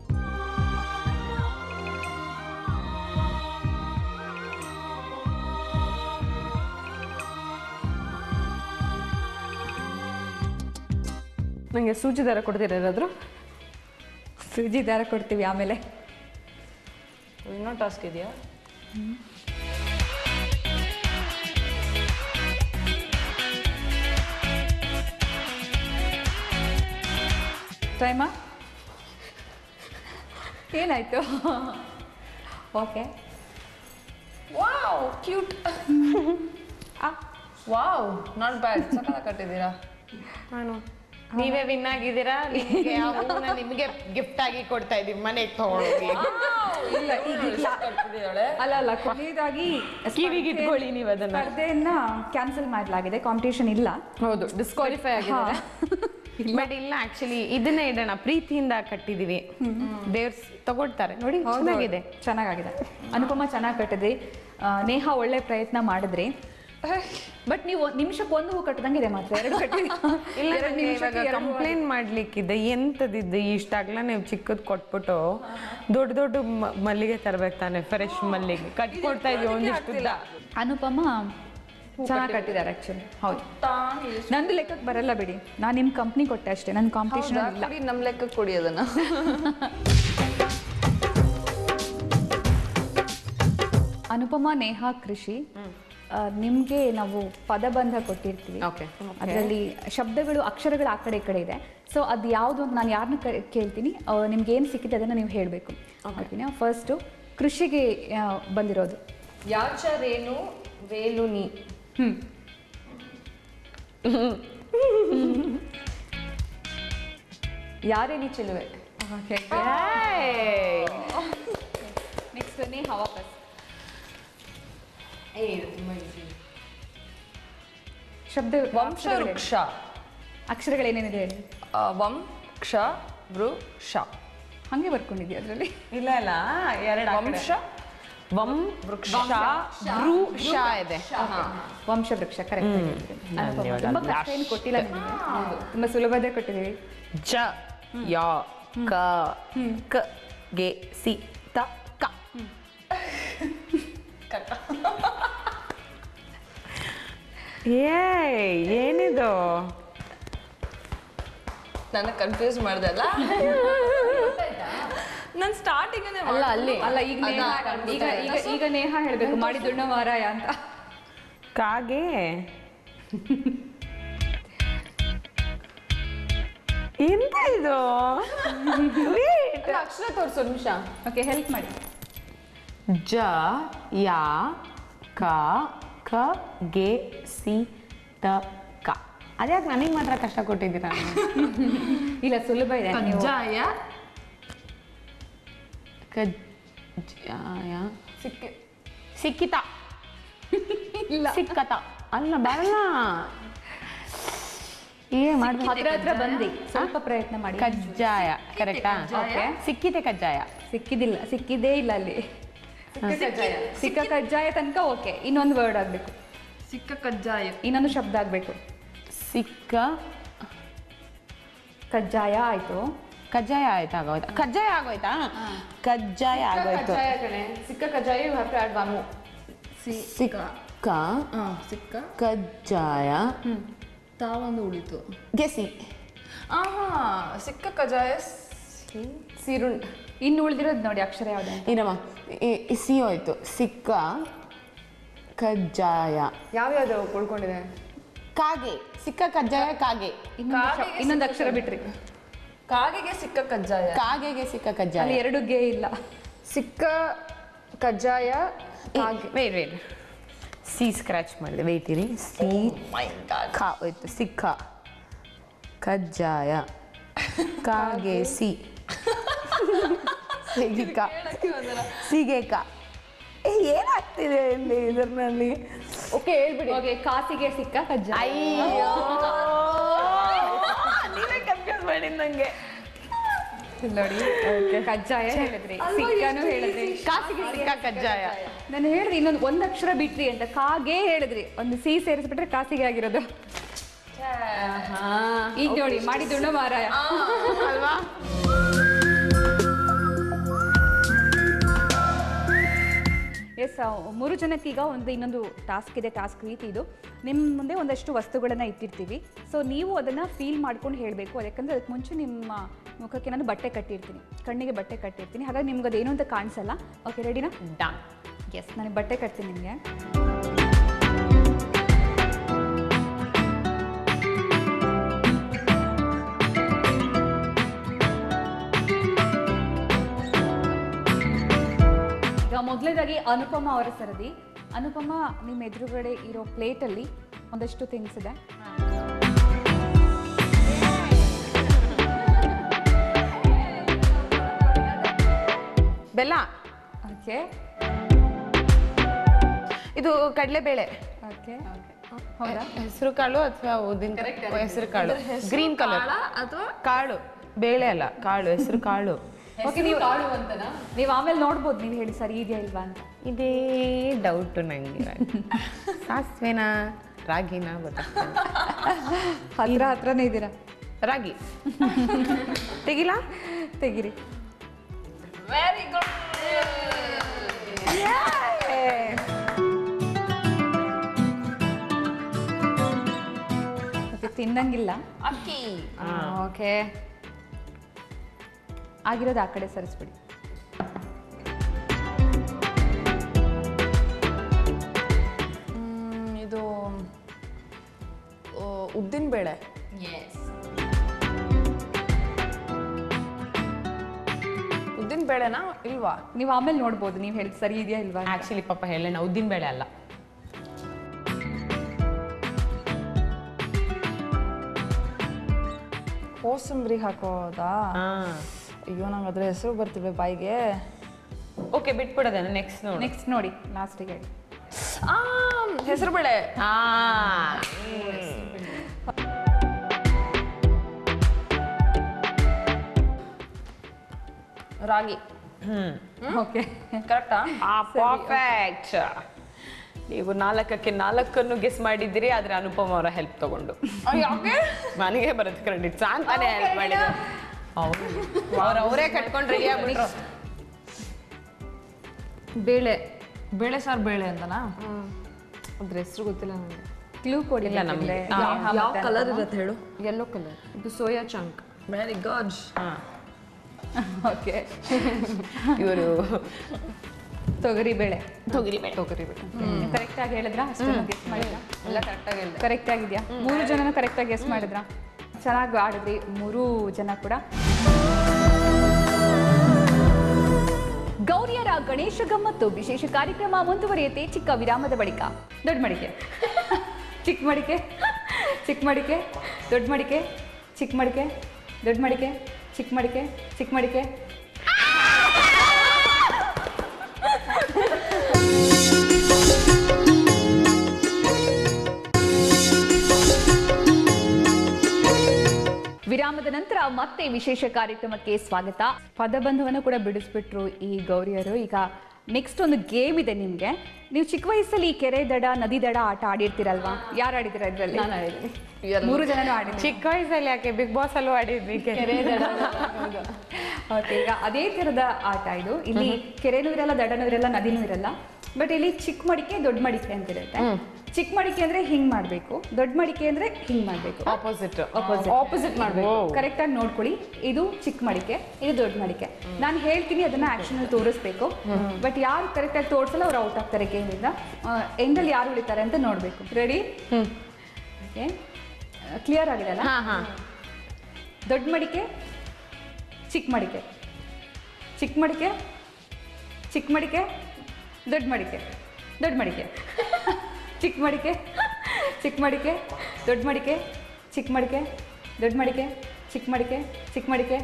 ನನಗೆ ಸೂಜಿ ದಾರ ಕೊಡ್ತೀರಾ ಯಾರಾದರೂ ಸೂಜಿ ದಾರ ಕೊಡ್ತೀವಿ ಆಮೇಲೆ ಇನ್ನೂ ಟಾಸ್ಕ್ ಇದೆಯಾ ಟೈಮಾ ಏನಾಯ್ತು okay wow cute wow not bad ಸಕ್ಕತ್ತಾಗಿ ಕಟ್ಟಿದ್ದೀರಾ ನಾನು ನೀವೇ ವಿನ್ ಆಗಿದ್ದೀರಾ ನಿಮಗೆ ಆ ಹೂವನ್ನ ನಿಮಗೆ ಗಿಫ್ಟ್ ಆಗಿ ಕೊಡ್ತಾ ಇದೀವಿ ಮನೆಗೆ ತಗೊಂಡೋಗಿ ಇಲ್ಲ ಈಗ ಅಲ್ಲ ಅಲ್ಲ ಕೊನೆಯದಾಗಿ ಕಿವಿಗೆ ಇಟ್ಕೊಳ್ಳಿ ನೀವು ಅದನ್ನ ಸ್ಪರ್ಧೆಯನ್ನ ಕ್ಯಾನ್ಸಲ್ ಮಾಡಲಾಗಿದೆ ಕಾಂಪಿಟೇಷನ್ ಇಲ್ಲ ಹೌದು ಡಿಸ್ಕ್ವಾಲಿಫೈ ಆಗಿದ್ದಾರೆ ಬಟ್ ಇಲ್ಲ ಆಕ್ಚುಲಿ ಇದನ್ನೇ ಇಡೋಣ ಪ್ರೀತಿಯಿಂದ ಕಟ್ಟಿದೀವಿ ದೇವ್ರ ತಗೊಳ್ತಾರೆ ನೋಡಿ ಚೆನ್ನಾಗಿದೆ ಚೆನ್ನಾಗಿದೆ ಅನುಪಮ ಚೆನ್ನಾಗಿ ಕಟ್ಟಿದ್ರಿ ಆ, ನೇಹ ಒಳ್ಳೆ ಪ್ರಯತ್ನ ಮಾಡಿದ್ರಿ ಬಟ್ ನೀವು ನಿಮಿಷಕ್ಕೆ ಒಂದು ಹೂ ಕಟ್ಟದಂಗೆ ಇದೆ ಮಾತ್ರ ಎರಡು ಕಟ್ಟಿದ್ರಿ ಇಲ್ಲ ಎರಡು ನಂಗೆ ನಿಮಿಷಕ್ಕೆ ಇವಾಗ ಎರಡು ಹೂ ಕಂಪ್ಲೇಂಟ್ ಮಾಡ್ಲಿಕ್ಕಿದೆ ಎಂತದಿದ್ದು ಇಷ್ಟಾಗ್ಲ ನೀವು ಚಿಕ್ಕದ್ ಕೊಟ್ಬಿಟ್ಟು ದೊಡ್ಡ ದೊಡ್ಡ ಮ- ಮಲ್ಲಿಗೆ ತರ್ಬೇಕು ತಾನೆ ಫ್ರೆಶ್ ಮಲ್ಲಿಗೆ ಕಟ್ಕೊಡ್ತಾ ಇದೀವಿ ಒಂದಿಷ್ಟು ಉದ್ದ. ಅನುಪಮ ಚೆನ್ನಾಗಿ ಕಟ್ಟಿದ್ದಾರೆ ಆಕ್ಚುಲಿ ಹೌದು ನಂದು ಲೆಕ್ಕಕ್ಕೆ ಬರಲ್ಲ ಬಿಡಿ ನಾನು ನಿಮ್ಮ ಕಂಪ್ನಿ ಕೊಟ್ಟೆ ಅಷ್ಟೇ ನನ್ನ ಕಾಂಪಿಟೇಷನ್ ಇಲ್ಲ ಕೊಡಿ ನಮ್ಮ ಲೆಕ್ಕಕ್ಕೆ ಕೊಡಿ ಅದನ್ನ ಅನುಪಮ ನೇಹ ಕೃಷಿ ಆ, ನಿಮ್ಗೆ ನಾವು ಪದಬಂಧ ಕೊಟ್ಟಿರ್ತೀವಿ Okay. ಅದರಲ್ಲಿ ಶಬ್ದಗಳು ಅಕ್ಷರಗಳು ಆ ಕಡೆ ಈ ಕಡೆ ಇದೆ ಸೊ ಅದು ಯಾವುದು ಅಂತ ನಾನು ಯಾರನ್ನ ಕೇಳ್ತೀನಿ ಆ, ನಿಮ್ಗೆ ಏನು ಸಿಕ್ಕಿದೆ ಅದನ್ನು ನೀವು ಹೇಳಬೇಕು ಓಕೆನಾ ಫಸ್ಟು ಕೃಷಿಗೆ ಆ, ಬಂದಿರೋದು ಯಾಚರೇನು ವೇಲು ನೀ ಹ್ಞೂ ಯಾರೇ ನೀ ಚೆಲುವೆ ಓಕೆ ನೆಕ್ಸ್ಟ್ ನೇಹ ವಾಪಸ್ ಶಬ್ದ ವಂಶ ವೃಕ್ಷ ಅಕ್ಷರಗಳೇನೇನಿದೆ ಹೇಳಿ ಆ, ವಂ ಕ್ಷ ವೃ ಶ ಹಾಗೆ ಬರ್ಕೊಂಡಿದ್ಯಾ ಅದರಲ್ಲಿ ಇಲ್ಲ ಇಲ್ಲ ಎರಡು ವಂಶ ವಂ ವೃಕ್ಷ ಭ್ರೂ ಶ ಇದೆ ವಂಶ ವೃಕ್ಷ ಕರೆಕ್ಟ್ ತುಂಬಾ ಕಷ್ಟ ಏನು ಕೊಟ್ಟಿಲ್ಲ ನಿಮಗೆ ತುಂಬಾ ಸುಲಭದೇ ಕೊಟ್ಟಿದ್ದೀವಿ ಜ ಯ ಕ ಕ ಗೆ ಸಿ ತ ಕ ಏ ಏನಿದು ನನಗೆ ಕನ್ಫ್ಯೂಸ್ ಮಾಡ್ದೆ ಅಲ್ಲ ನಾನು ಸ್ಟಾರ್ಟಿಂಗ್ ಅಲ್ಲ ಅಲ್ಲಿ ಅಲ್ಲ ಈಗ ನೇಹ ಈಗ ಈಗ ಈಗ ನೇಹ ಹೇಳ್ಬೇಕು ಮಾಡಿ ದುಣ್ಣ ಮಾರಾಯ ಅಂತ ಕಾಗೆ ಎಂತ ಇದು Wait. ಅಕ್ಷರ ತೋರಿಸು ನಿಮಿಷ ಓಕೆ ಹೆಲ್ಪ್ ಮಾಡಿ ಜ ಯ ಕ ಕ ಗೆ ಸಿ ತ ಕ ಅದ್ಯಾಕೆ ನನಗೆ ಮಾತ್ರ ಕಷ್ಟ ಕೊಟ್ಟಿದ್ದೀರಾ ಇಲ್ಲ ಸುಲಭ ಇದೆ ನೀವು ಕಜ್ಜಾಯ ಕಜ್ಜಾಯ ಸಿಕ್ಕಿ ಸಿಕ್ಕಿತ ಇಲ್ಲ ಸಿಕ್ಕತ ಅಲ್ಲ ಬರಲ್ಲ ಏ ಮಾಡ್ಬೇಕು ಹತ್ರ ಹತ್ರ ಬಂದಿ ಸ್ವಲ್ಪ ಪ್ರಯತ್ನ ಮಾಡಿ ಕಜ್ಜಾಯ ಕರೆಕ್ಟಾ Okay. ಸಿಕ್ಕಿತೆ ಕಜ್ಜಾಯ ಸಿಕ್ಕಿದಿಲ್ಲ ಸಿಕ್ಕಿದೇ ಇಲ್ಲ ಅಲ್ಲಿ ಸಿಕ್ಕ ಕಜ್ಜಾಯ ತನಕ ಓಕೆ ಇನ್ನೊಂದು ವರ್ಡ್ ಆಗ್ಬೇಕು ಸಿಕ್ಕ ಕಜ್ಜಾಯ ಇನ್ನೊಂದು ಶಬ್ದ ಆಗ್ಬೇಕು ಸಿಕ್ಕ ಕಜ್ಜಾಯ ಆಯ್ತು ಕಜ್ಜಾಯ ಆಯ್ತಾ ಆಗೋಯ್ತಾ ಕಜ್ಜಾಯ ಆಗೋಯ್ತಾ ಕಜ್ಜಾಯ ಆಗೋಯ್ತು ಕಜ್ಜಾಯ ಕಣೆ ಸಿಕ್ಕ ಕಜ್ಜಾಯ you have to add one ಸಿಕ್ಕ ಸಿಕ್ಕ ಕಜ್ಜಾಯ ತಾವೊಂದು ಉಳಿತು ಗೆಸಿ ಆಹಾ ಸಿಕ್ಕ ಕಜ್ಜಾಯ ಸೀರುಂಡ್ ಇನ್ನು ಉಳಿದಿರೋದು ನೋಡಿ ಅಕ್ಷರ ಯಾವ್ದು ಅಂತ. ಏನಮ್ಮ ಈ- ಈ ಸಿ ಹೋಯ್ತು ಸಿಕ್ಕ ಕಜ್ಜಾಯ ಯಾವ್ಯಾವ್ದು ಉಳ್ಕೊಂಡಿದೆ ಕಾಗೆ ಸಿಕ್ಕ ಕಜ್ಜಾಯ ಕಾಗೆ ಇನ್ನೊಂದು ಶಬ್- ಇನ್ನೊಂದು ಅಕ್ಷರ ಬಿಟ್ರಿ ಕಾಗೆಗೆ ಸಿಕ್ಕ ಕಜ್ಜಾಯ ಕಾಗೆಗೆ ಸಿಕ್ಕ ಕಜ್ಜಾಯ ಅಲ್ಲಿ ಎರಡು ಗೆ ಇಲ್ಲ ಸಿಕ್ಕ ಕಜ್ಜಾಯ ಕಾಗೆ ವೇಟ್ ವೇಟ್ ಸಿ ಸ್ಕ್ರಾಚ್ ಮಾಡಿದೆ ವೇಟ್ ಇರಿ ಸಿ ಖ ಹೋಯ್ತು ಸಿಕ್ಕ ಕಜ್ಜಾಯ ಕಾಗೆ ಸಿ ಸಿಗಿಕ ಸಿಗೇಕ ಏ ಏನಾಗ್ತಿದೆ ಇಲ್ಲಿ ಇದರಲ್ಲಿ ಓಕೆ ಹೇಳ್ಬಿಡಿ ಓಕೆ ಕಾಸಿಗೆ ಸಿಕ್ಕ ಕಜ್ಜಾಯ ಅಯ್ಯೋ ನೀವೇ ಕನ್ಫ್ಯೂಸ್ ಮಾಡಿದ್ ನಂಗೆ ನೋಡಿ ಕಜ್ಜಾಯ ಹೇಳಿದ್ರಿ ಸಿಕ್ಕನು ಹೇಳಿದ್ರಿ ಕಾಸಿಗೆ ಸಿಕ್ಕ ಕಜ್ಜಾಯ ನಾನು ಹೇಳಿದ್ರಿ ಇನ್ನೊಂದು ಒಂದು ಅಕ್ಷರ ಬಿಟ್ರಿ ಅಂತ ಕಾಗೆ ಹೇಳಿದ್ರಿ ಒಂದು ಸಿ ಸೇರಿಸ್ಬಿಟ್ರೆ ಕಾಸಿಗೆ ಆಗಿರೋದು ಈಗ ನೋಡಿ ಮಾಡಿದ್ದು ಮಾರಾಯ ಅಲ್ವಾ ಎಸ್ ಮೂರು ಜನಕ್ಕೆ ಈಗ ಒಂದು ಇನ್ನೊಂದು ಟಾಸ್ಕ್ ಇದೆ ಟಾಸ್ಕ್ ರೀತಿ ಇದು ನಿಮ್ಮ ಮುಂದೆ ಒಂದಷ್ಟು ವಸ್ತುಗಳನ್ನು ಇಟ್ಟಿರ್ತೀವಿ ಸೊ ನೀವು ಅದನ್ನು ಫೀಲ್ ಮಾಡ್ಕೊಂಡು ಹೇಳಬೇಕು ಯಾಕಂದರೆ ಅದಕ್ಕೆ ಮುಂಚೆ ನಿಮ್ಮ ಮುಖಕ್ಕೆ ನಾನು ಬಟ್ಟೆ ಕಟ್ಟಿರ್ತೀನಿ ಕಣ್ಣಿಗೆ ಬಟ್ಟೆ ಕಟ್ಟಿರ್ತೀನಿ ಹಾಗಾಗಿ ನಿಮ್ಗೆ ಅದೇನು ಅಂತ ಕಾಣಿಸಲ್ಲ ಓಕೆ ರೆಡಿನಾ ಡನ್ ಎಸ್ ನನಗೆ ಬಟ್ಟೆ ಕಟ್ತೀನಿ ನಿಮಗೆ ಈಗ ಮೊದಲನೇದಾಗಿ ಅನುಪಮ ಅವರ ಸರದಿ ಅನುಪಮ ನಿಮ್ಮ ಎದುರುಗಡೆ ಇರೋ ಪ್ಲೇಟಲ್ಲಿ ಒಂದಷ್ಟು ಥಿಂಗ್ಸ್ ಇದೆ ಬೆಲ್ಲ ಓಕೆ ಇದು ಕಡಲೆಬೇಳೆ ಓಕೆ ಹೌದಾ ಹೆಸರು ಕಾಳು ಅಥವಾ ಉದ್ದಿನ ಹೆಸರು ಕಾಳು ಗ್ರೀನ್ ಕಲರ್ ಅಥವಾ ಕಾಳು ಬೇಳೆ ಅಲ್ಲ ಕಾಳು ಹೆಸರು ಕಾಳು ಓಕೆ ನೀವು ನೀವು ಆಮೇಲೆ ನೋಡ್ಬೋದು ನೀವು ಹೇಳಿ ಸರಿ ಇದೆಯಾ ಇಲ್ವಾ ಅಂತ ಇದೇ ಡೌಟು ನಂಗೆ ಸಾಸ್ವೆನಾ ರಾಗಿನಾ ಗೊತ್ತಾಗ್ತದೆ ಹತ್ರ ಹತ್ರನೇ ಇದ್ದೀರಾ ರಾಗಿ ತೆಗಿಲ ತೆಗಿರಿ ವೆರಿ ಗುಡ್ ಓಕೆ ತಿನ್ನಂಗಿಲ್ಲ ಅಕ್ಕಿ ಓಕೆ ಆಗಿರೋದು ಆ ಕಡೆ ಸರಿಸ್ಬಿಡಿ ಹ್ಮ್, ಇದು ಉದ್ದಿನ ಬೇಳೆ ಉದ್ದಿನ ಬೇಳೆನಾ ಇಲ್ವಾ ನೀವು ಆಮೇಲೆ ನೋಡ್ಬೋದು ನೀವು ಹೇಳಿದ್ ಸರಿ ಇದೆಯಾ ಇಲ್ವಾ ಅಂತ. ಆಕ್ಚುಲಿ ಪಾಪ ಹೇಳೋಣ ಉದ್ದಿನ ಬೇಳೆ ಅಲ್ಲ ಕೋಸಂಬರಿ ಹಾಕೋದಾ ಅಯ್ಯೋ ನಂಗೆ ಅದ್ರ ಹೆಸರು ಬರ್ತಿವೆ ಬಾಯಿಗೆ ಓಕೆ ಬಿಟ್ಬಿಡೋದ ನೆಕ್ಸ್ಟ್ ನೋಡಿ ನೆಕ್ಸ್ಟ್ ನೋಡಿ ಲಾಸ್ಟಿಗೆ ಹೇಳಿ ಹೆಸರು ಬೇಳೆ ಆ ರಾಗಿ ಓಕೆ ಕರೆಕ್ಟಾ ಪರ್ಫೆಕ್ಟ್ ನೀವು ನಾಲ್ಕಕ್ಕೆ ನಾಲ್ಕನ್ನು ಗೆಸ್ ಮಾಡಿದ್ದೀರಿ ಆದ್ರೆ ಅನುಪಮ ಅವರ ಹೆಲ್ಪ್ ತಗೊಂಡು ನನಗೆ ಬರುತ್ತೆ ಕ್ರೆಡಿಟ್ಸ್ ಅಂತಾನೆ ಹೆಲ್ಪ್ ಮಾಡಿದ್ರು ಅವ್ರು ಅವರೇ ಕಟ್ಕೊಂಡು ರೆಡಿ ಆಗ್ಬಿಟ್ರು ಬೇಳೆ ಬೇಳೆ ಸಾರು ಬೇಳೆ ಅಂತನಾ ಅದ್ರ ಹೆಸರು ಗೊತ್ತಿಲ್ಲ ನನಗೆ ಕ್ಲೂ ಕೊಡಿ ಇಲ್ಲ ನಮ್ಗೆ. ಬೇಕಿದ್ರೆ. ಯಾವ ಕಲರ್ ಇರುತ್ತೆ ಹೇಳು ಯೆಲ್ಲೋ ಕಲರ್ ಇದು soya chunk very good okay ಇವರು ತೊಗರಿ ಬೇಳೆ ತೊಗರಿ ಬೇಳೆ ತೊಗರಿ ಬೇಳೆ ನೀವು ಕರೆಕ್ಟ್ ಆಗಿ ಹೇಳಿದ್ರಾ ಅಷ್ಟನ್ನು ಗೆಸ್ ಮಾಡಿದ್ರಾ ಎಲ್ಲ ಕರೆಕ್ಟಾಗಿ ಹೇಳಿದೆ ಕರೆಕ್ಟ್ ಆಗಿದೆಯಾ ಮೂರು ಜನನು ಕರೆಕ್ಟ್ ಆಗಿ ಗೆಸ್ ಮಾಡಿದ್ರಾ ಚೆನ್ನಾಗಿ ಆಡಿದ್ರಿ ಮೂರೂ ಜನ ಕೂಡ ಗೌರಿಯರ ಗಣೇಶ ಗಮ್ಮತ್ತು ವಿಶೇಷ ಕಾರ್ಯಕ್ರಮ ಮುಂದುವರಿಯುತ್ತೆ ಚಿಕ್ಕ ವಿರಾಮದ ಬಳಿಕ ದೊಡ್ಡ ಮಡಿಕೆ ಚಿಕ್ಕ ಮಡಿಕೆ ಚಿಕ್ಕ ಮಡಿಕೆ ದೊಡ್ಡ ಮಡಿಕೆ ಚಿಕ್ಕ ಮಡಿಕೆ ದೊಡ್ಡ ಮಡಿಕೆ ಚಿಕ್ಕ ಮಡಿಕೆ ಚಿಕ್ಕ ಮಡಿಕೆ ವಿರಾಮದ ನಂತರ ಮತ್ತೆ ವಿಶೇಷ ಕಾರ್ಯಕ್ರಮಕ್ಕೆ ಸ್ವಾಗತ ಪದಬಂಧವನ್ನು ಕೂಡ ಬಿಡಿಸ್ಬಿಟ್ರು ಈ ಗೌರಿಯರು ಈಗ ನೆಕ್ಸ್ಟ್ ಒಂದು ಗೇಮ್ ಇದೆ ನಿಮ್ಗೆ ನೀವು ಚಿಕ್ಕ ವಯಸ್ಸಲ್ಲಿ ಈ ಕೆರೆ ದಡ ನದಿ ದಡ ಆಟ ಆಡಿರ್ತೀರಲ್ವಾ ಯಾರು ಆಡಿದ್ದೀರ ಇದ್ರಲ್ಲಿ ನಾನು ಆಡಿದ್ದೀನಿ ಮೂರು ಜನನು ಆಡಿದ್ರು ಚಿಕ್ಕ ವಯಸ್ಸಲ್ಲಿ ಯಾಕೆ ಬಿಗ್ ಬಾಸ್ ಅಲ್ಲೂ ಆಡಿದ್ವಿ ಓಕೆ ಈಗ ಅದೇ ಥರದ ಆಟ ಇದು ಇಲ್ಲಿ ಕೆರೆನೂ ಇರಲ್ಲ ದಡನೂ ಇರಲ್ಲ ನದಿನೂ ಇರಲ್ಲ ಬಟ್ ಇಲ್ಲಿ ಚಿಕ್ಕ ಮಡಿಕೆ ದೊಡ್ಡ ಮಡಿಕೆ ಅಂತ ಇರುತ್ತೆ ಚಿಕ್ಕ ಮಡಿಕೆ ಅಂದ್ರೆ ಹಿಂಗ್ ಮಾಡ್ಬೇಕು ದೊಡ್ಡ ಮಡಿಕೆ ಅಂದ್ರೆ ಹಿಂಗ್ ಮಾಡ್ಬೇಕು ಆಪೋಸಿಟ್ ಆಪೋಸಿಟ್ ಮಾಡ್ಬೇಕು ಕರೆಕ್ಟ್ ಆಗಿ ನೋಡ್ಕೊಳ್ಳಿ ಇದು ಚಿಕ್ಕ ಮಡಿಕೆ ಇದು ದೊಡ್ಡ ಮಡಿಕೆ ನಾನು ಹೇಳ್ತೀನಿ ಅದನ್ನ ಆಕ್ಷನ್ ಅಲ್ಲಿ ತೋರಿಸ್ಬೇಕು ಬಟ್ ಯಾರು ಕರೆಕ್ಟ್ ಆಗಿ ತೋರಿಸಲ್ಲ ಅವ್ರು ಔಟ್ ಆಗ್ತಾರೆ ಗೇಮ್ ಇಂದ ಎಂಡಲ್ಲಿ ಯಾರು ಉಳಿತಾರೆ ಅಂತ ನೋಡ್ಬೇಕು ರೆಡಿ ಓಕೆ ಕ್ಲಿಯರ್ ಆಗಿದೆ ಅಲ್ಲ ಹಾ ಹಾ ದೊಡ್ಡ ಮಡಿಕೆ ಚಿಕ್ಕ ಮಡಿಕೆ ಚಿಕ್ಕ ಮಡಿಕೆ ಚಿಕ್ಕ ಮಡಿಕೆ ದೊಡ್ಡ ಮಡಿಕೆ ದೊಡ್ಡ ಮಡಿಕೆ ಚಿಕ್ಕ ಮಡಿಕೆ ಚಿಕ್ಕ ಮಡಿಕೆ ದೊಡ್ಡ ಮಡಿಕೆ ಚಿಕ್ಕ ಮಡಿಕೆ ದೊಡ್ಡ ಮಡಿಕೆ ಚಿಕ್ಕ ಮಡಿಕೆ ಚಿಕ್ಕ ಮಡಿಕೆ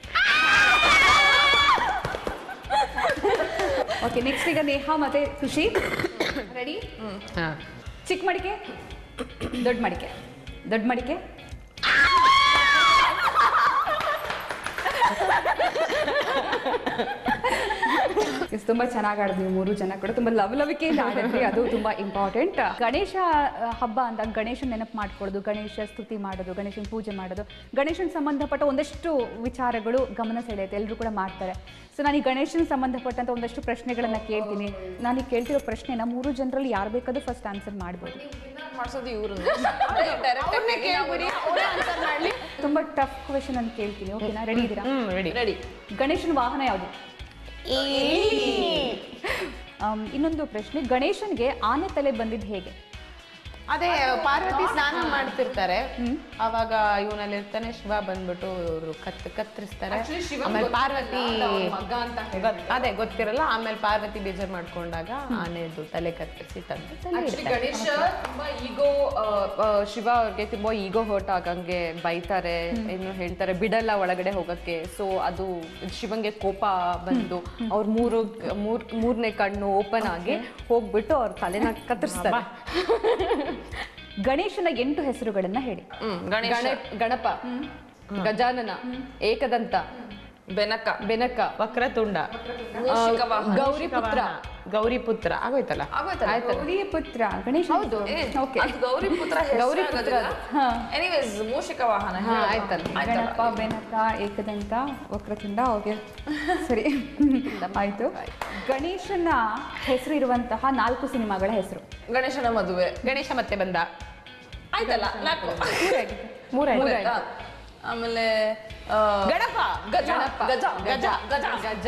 ಓಕೆ ನೆಕ್ಸ್ಟ್ ಈಗ ನೇಹಾ ಮತ್ತೆ ಖುಷಿ ರೆಡಿ ಹಾ ಚಿಕ್ಕ ಮಡಿಕೆ ದೊಡ್ಡ ಮಡಿಕೆ ದೊಡ್ಡ ಮಡಿಕೆ Yes, ತುಂಬಾ ಚೆನ್ನಾಗಿ ಆಡಿದ್ವಿ ಮೂರು ಜನ ಕೂಡ ತುಂಬಾ ಲವಲವಿಕೆಯಿಂದ ಆಡಿದ್ವಿ ಅದು ತುಂಬಾ ಇಂಪಾರ್ಟೆಂಟ್ ಗಣೇಶ ಆ, ಹಬ್ಬ ಅಂದಾಗ ಗಣೇಶನ್ ನೆನಪು ಮಾಡ್ಕೊಳ್ಳೋದು ಗಣೇಶ ಸ್ತುತಿ ಮಾಡೋದು ಗಣೇಶನ ಪೂಜೆ ಮಾಡೋದು ಗಣೇಶನ್ ಸಂಬಂಧಪಟ್ಟ ಒಂದಷ್ಟು ವಿಚಾರಗಳು ಗಮನ ಸೆಳೆಯುತ್ತೆ ಎಲ್ಲರೂ ಕೂಡ ಮಾಡ್ತಾರೆ ಸೊ ನಾನು ಈ ಗಣೇಶನ್ ಸಂಬಂಧಪಟ್ಟಂತ ಒಂದಷ್ಟು ಪ್ರಶ್ನೆಗಳನ್ನ ಕೇಳ್ತೀನಿ ನಾನು ಈ ಕೇಳ್ತಿರೋ ಪ್ರಶ್ನೆನ ಮೂರು ಜನರಲ್ಲಿ ಯಾರು ಬೇಕಾದ್ರೂ ಫಸ್ಟ್ ಆನ್ಸರ್ ಮಾಡ್ಬೋದು ಮಾಡ್ಸೋದು ಇವರು ತುಂಬಾ ಟಫ್ ಕ್ವೆಶನ್ ಅಂತ ಕೇಳ್ತೀನಿ ಓಕೆನಾ ರೆಡಿ ಇದ್ದೀರಾ ಹ್ಮ್ ರೆಡಿ ರೆಡಿ ಗಣೇಶನ ವಾಹನ ಯಾವುದು ಆಮ್, ಇನ್ನೊಂದು ಪ್ರಶ್ನೆ ಗಣೇಶನ್ಗೆ ಆನೆ ತಲೆ ಬಂದಿದ್ದು ಹೇಗೆ ಅದೇ ಪಾರ್ವತಿ ಸ್ನಾನ ಮಾಡ್ತಿರ್ತಾರೆ ಅವಾಗ ಇವನಲ್ಲಿ ಇರ್ತಾನೆ ಶಿವ ಬಂದ್ಬಿಟ್ಟು ಇವರು ಕತ್ ಕತ್ತರಿಸ್ತಾರೆ ಆಮೇಲೆ ಪಾರ್ವತಿ ಗೊತ್- ಅದೇ ಗೊತ್ತಿರಲ್ಲ ಆಮೇಲೆ ಪಾರ್ವತಿ ಬೇಜಾರ್ ಮಾಡ್ಕೊಂಡಾಗ ಆನೆದು ತಲೆ ಕತ್ತರಿಸಿ ತಂದು ತಲೆ Actually ಇಡ್ತಾರೆ. ಗಣೇಶ ತುಂಬಾ ಈಗೋ ಶಿವ ಅವ್ರಿಗೆ ತುಂಬಾ ಈಗೋ ಹರ್ಟ್ ಆಗಂಗೆ ಬೈತಾರೆ ಏನು ಹೇಳ್ತಾರೆ ಬಿಡಲ್ಲ ಒಳಗಡೆ ಹೋಗಕ್ಕೆ ಸೊ ಅದು ಶಿವಂಗೆ ಕೋಪ ಬಂದು ಅವ್ರ ಮೂರು ಮೂರ್ ಮೂರನೇ ಕಣ್ಣು ಓಪನ್ ಆಗಿ ಹೋಗ್ಬಿಟ್ಟು ಅವ್ರ ತಲೆನ ಕತ್ತರಿಸ್ತಾರೆ ಗಣೇಶನ ಎಂಟು ಹೆಸರುಗಳನ್ನ ಹೇಳಿ ಹ್ಮ್ ಗಣೇಶ ಗಣ- ಗಣಪ ಗಜಾನನ ಏಕದಂತ ಬೆನಕ ಬೆನಕ ವಕ್ರತುಂಡ ಮೂಷಿಕ ವಾಹನ. ಗೌರಿ ಪುತ್ರ ಗೌರಿ ಪುತ್ರ ಆಗೋಯ್ತಲ್ಲ ಆಗೋಯ್ತಲ್ಲ? ಗೌರಿಯ ಪುತ್ರ ಗಣೇಶ ಹೌದು. ಏ, ಓಕೆ ಅದು ಗೌರಿ ಪುತ್ರ ಗೌರಿ ಪುತ್ರ ಎನಿವೇಸ್ ಮೂಷಿಕ ವಾಹನ ಹಾ, ಹೇಳು. ಆಯ್ತಲ್ಲ. ಗಣಪ ಬೆನಕ ಏಕದಂತ ವಕ್ರತುಂಡ ಓಕೆ ಸರಿ ಆಯ್ತು ಗಣೇಶನ ಹೆಸರು ಇರುವಂತಹ ನಾಲ್ಕು ಸಿನಿಮಾಗಳ ಹೆಸರು ಗಣೇಶನ ಮದುವೆ ಗಣೇಶ ಮತ್ತೆ ಬಂದ ಆಯ್ತಲ್ಲ ನಾಲ್ಕು ಮೂರಾಯ್ತು ಮೂರಾಯ್ತಾ? ಆಮೇಲೆ ಆ, ಗಣಪ ಗಜ ಗಜ ಗಜ ಗಜ ಗಜ.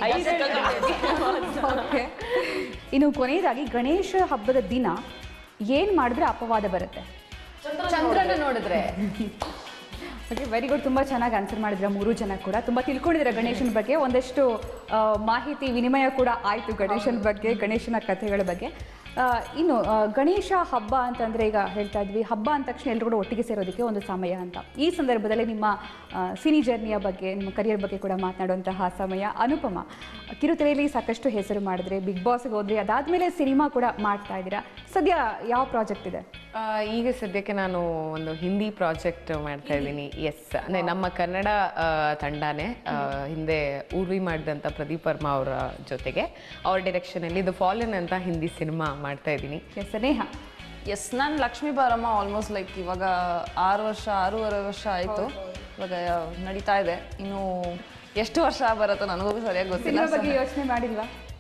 ಓಕೆ ಇನ್ನು ಕೊನೆಯದಾಗಿ ಗಣೇಶ ಹಬ್ಬದ ದಿನ ಏನ್ ಮಾಡಿದ್ರೆ ಅಪವಾದ ಬರುತ್ತೆ ಚಂದ್ರನ ನೋಡಿದ್ರೆ ಓಕೆ ವೆರಿ ಗುಡ್ ತುಂಬ ಚೆನ್ನಾಗಿ ಆನ್ಸರ್ ಮಾಡಿದ್ರ ಮೂರು ಜನ ಕೂಡ ತುಂಬ ತಿಳ್ಕೊಂಡಿದ್ದೀರ ಗಣೇಶನ ಬಗ್ಗೆ ಒಂದಷ್ಟು ಆ, ಮಾಹಿತಿ ವಿನಿಮಯ ಕೂಡ ಆಯಿತು ಗಣೇಶನ ಬಗ್ಗೆ ಗಣೇಶನ ಕಥೆಗಳ ಬಗ್ಗೆ ಆ, ಇನ್ನು ಆ, ಗಣೇಶ ಹಬ್ಬ ಅಂತಂದರೆ ಈಗ ಹೇಳ್ತಾ ಇದ್ವಿ ಹಬ್ಬ ಅಂದ ತಕ್ಷಣ ಎಲ್ಲರೂ ಕೂಡ ಒಟ್ಟಿಗೆ ಸೇರೋದಕ್ಕೆ ಒಂದು ಸಮಯ ಅಂತ ಈ ಸಂದರ್ಭದಲ್ಲಿ ನಿಮ್ಮ ಆ, ಸಿನಿ ಜರ್ನಿಯ ಬಗ್ಗೆ ನಿಮ್ಮ ಕರಿಯರ್ ಬಗ್ಗೆ ಕೂಡ ಮಾತನಾಡುವಂತಹ ಸಮಯ ಅನುಪಮ ಕಿರುತೆರೆಯಲ್ಲಿ ಸಾಕಷ್ಟು ಹೆಸರು ಮಾಡಿದ್ರೆ ಬಿಗ್ ಬಾಸ್ಗೆ ಹೋದ್ರಿ ಅದಾದಮೇಲೆ ಸಿನಿಮಾ ಕೂಡ ಮಾಡ್ತಾ ಇದ್ದೀರಾ ಸದ್ಯ ಯಾವ ಪ್ರಾಜೆಕ್ಟ್ ಇದೆ ಆ, ಈಗ ಸದ್ಯಕ್ಕೆ ನಾನು ಒಂದು ಹಿಂದಿ ಪ್ರಾಜೆಕ್ಟ್ ಮಾಡ್ತಾ ಇದ್ದೀನಿ ಎಸ್ ಅಂದ್ರೆ ನಮ್ಮ ಕನ್ನಡ ಆ, ತಂಡನೇ ಆ, ಹಿಂದೆ ಊರ್ವಿ ಮಾಡಿದಂಥ ಪ್ರದೀಪ್ ವರ್ಮಾ ಅವರ ಜೊತೆಗೆ ಅವ್ರ ಡೈರೆಕ್ಷನಲ್ಲಿ ದ ಫಾಲನ್ ಅಂತ ಹಿಂದಿ ಸಿನಿಮಾ ಮಾಡ್ತಾ ಇದ್ದೀನಿ ಎಸ್ ನೇಹ ಎಸ್ ನಾನು ಲಕ್ಷ್ಮೀ ಬಾರಮ್ಮ ಆಲ್ಮೋಸ್ಟ್ ಲೈಕ್ ಇವಾಗ ಆರು ವರ್ಷ ಆರೂವರೆ ವರ್ಷ ಆಯಿತು ಇವಾಗ ನಡೀತಾ ಇದೆ ಇನ್ನು ಎಷ್ಟು ವರ್ಷ ಬರುತ್ತೋ ನನಗೂ ಸರಿಯಾಗಿ ಗೊತ್ತಿಲ್ಲ ಸಿನಿಮಾ ಬಗ್ಗೆ ಯೋಚನೆ ಮಾಡಿಲ್ವಾ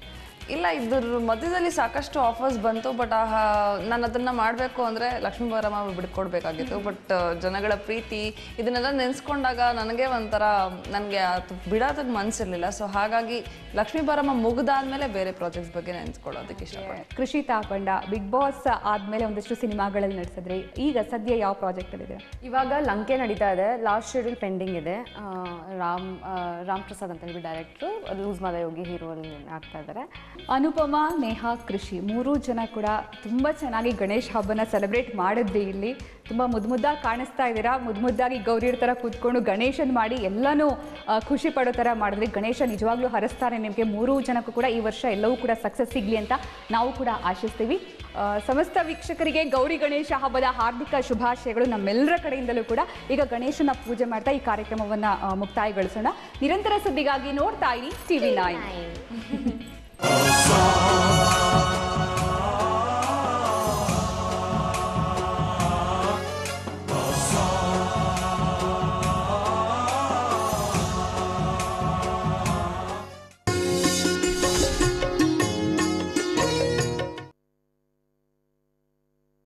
ಇಲ್ಲ ಇದ್ರ ಮಧ್ಯದಲ್ಲಿ ಸಾಕಷ್ಟು ಆಫರ್ಸ್ ಬಂತು ಬಟ್ ನಾನು ಅದನ್ನ ಮಾಡಬೇಕು ಅಂದರೆ ಲಕ್ಷ್ಮೀ ಬಾರಮ್ಮ ಬಿಡ್ಕೊಡ್ಬೇಕಾಗಿತ್ತು ಬಟ್ ಜನಗಳ ಪ್ರೀತಿ ಇದನ್ನೆಲ್ಲ ನೆನೆಸ್ಕೊಂಡಾಗ ನನಗೆ ಒಂಥರ ನನಗೆ ಅದು ಬಿಡೋದಕ್ಕೆ ಮನಸ್ಸಿರಲಿಲ್ಲ ಸೊ ಹಾಗಾಗಿ ಲಕ್ಷ್ಮೀ ಬಾರಮ್ಮ ಮುಗ್ದಾದ್ಮೇಲೆ ಬೇರೆ ಪ್ರಾಜೆಕ್ಟ್ಸ್ ಬಗ್ಗೆ ನೆನೆಸ್ಕೊಳ್ಳೋದಕ್ಕೆ ಇಷ್ಟಪಡ್ತೀನಿ ಕೃಷಿ ತಾಪಂಡ ಬಿಗ್ ಬಾಸ್ ಆದ್ಮೇಲೆ ಒಂದಷ್ಟು ಸಿನಿಮಾಗಳಲ್ಲಿ ನಡೆಸಿದ್ರಿ ಈಗ ಸದ್ಯ ಯಾವ ಪ್ರಾಜೆಕ್ಟ್ ಇದೆ ಇವಾಗ ಲಂಕೆ ನಡೀತಾ ಇದೆ ಲಾಸ್ಟ್ ಶೆಡ್ಯೂಲ್ ಪೆಂಡಿಂಗ್ ಇದೆ ಆ, ರಾಮ್ ಆ, ರಾಮ್ ಪ್ರಸಾದ್ ಅಂತ ಹೇಳಿ ಡೈರೆಕ್ಟ್ರು ಲೂಸ್ ಮದ ಯೋಗಿ ಹೀರೋ ಆಗ್ತಾ ಇದ್ದಾರೆ ಅನುಪಮ ನೇಹಾ ಕೃಷಿ ಮೂರೂ ಜನ ಕೂಡ ತುಂಬ ಚೆನ್ನಾಗಿ ಗಣೇಶ್ ಹಬ್ಬನ ಸೆಲೆಬ್ರೇಟ್ ಮಾಡಿದ್ವಿ ಇಲ್ಲಿ ತುಂಬ ಮುದ್ದು ಮುದ್ದಾಗಿ ಕಾಣಿಸ್ತಾ ಇದ್ದೀರಾ ಮುದ್ದು ಮುದ್ದಾಗಿ ಗೌರಿಯರ ಥರ ಕೂತ್ಕೊಂಡು ಗಣೇಶನ್ ಮಾಡಿ ಎಲ್ಲನೂ ಆ, ಖುಷಿ ಪಡೋ ಥರ ಮಾಡಿದ್ರಿ ಗಣೇಶ ನಿಜವಾಗ್ಲೂ ಹರಿಸ್ತಾರೆ ನಿಮಗೆ ಮೂರೂ ಜನಕ್ಕೂ ಕೂಡ ಈ ವರ್ಷ ಎಲ್ಲವೂ ಕೂಡ ಸಕ್ಸಸ್ ಸಿಗಲಿ ಅಂತ ನಾವು ಕೂಡ ಆಶಿಸ್ತೀವಿ ಆ, ಸಮಸ್ತ ವೀಕ್ಷಕರಿಗೆ ಗೌರಿ ಗಣೇಶ ಹಬ್ಬದ ಹಾರ್ದಿಕ ಶುಭಾಶಯಗಳು ನಮ್ಮೆಲ್ಲರ ಕಡೆಯಿಂದಲೂ ಕೂಡ ಈಗ ಗಣೇಶನ ಪೂಜೆ ಮಾಡ್ತಾ ಈ ಕಾರ್ಯಕ್ರಮವನ್ನು ಮುಕ್ತಾಯಗೊಳಿಸೋಣ ನಿರಂತರ ಸುದ್ದಿಗಾಗಿ ನೋಡ್ತಾ ಇರಿ ಟಿವಿ ನೈನ್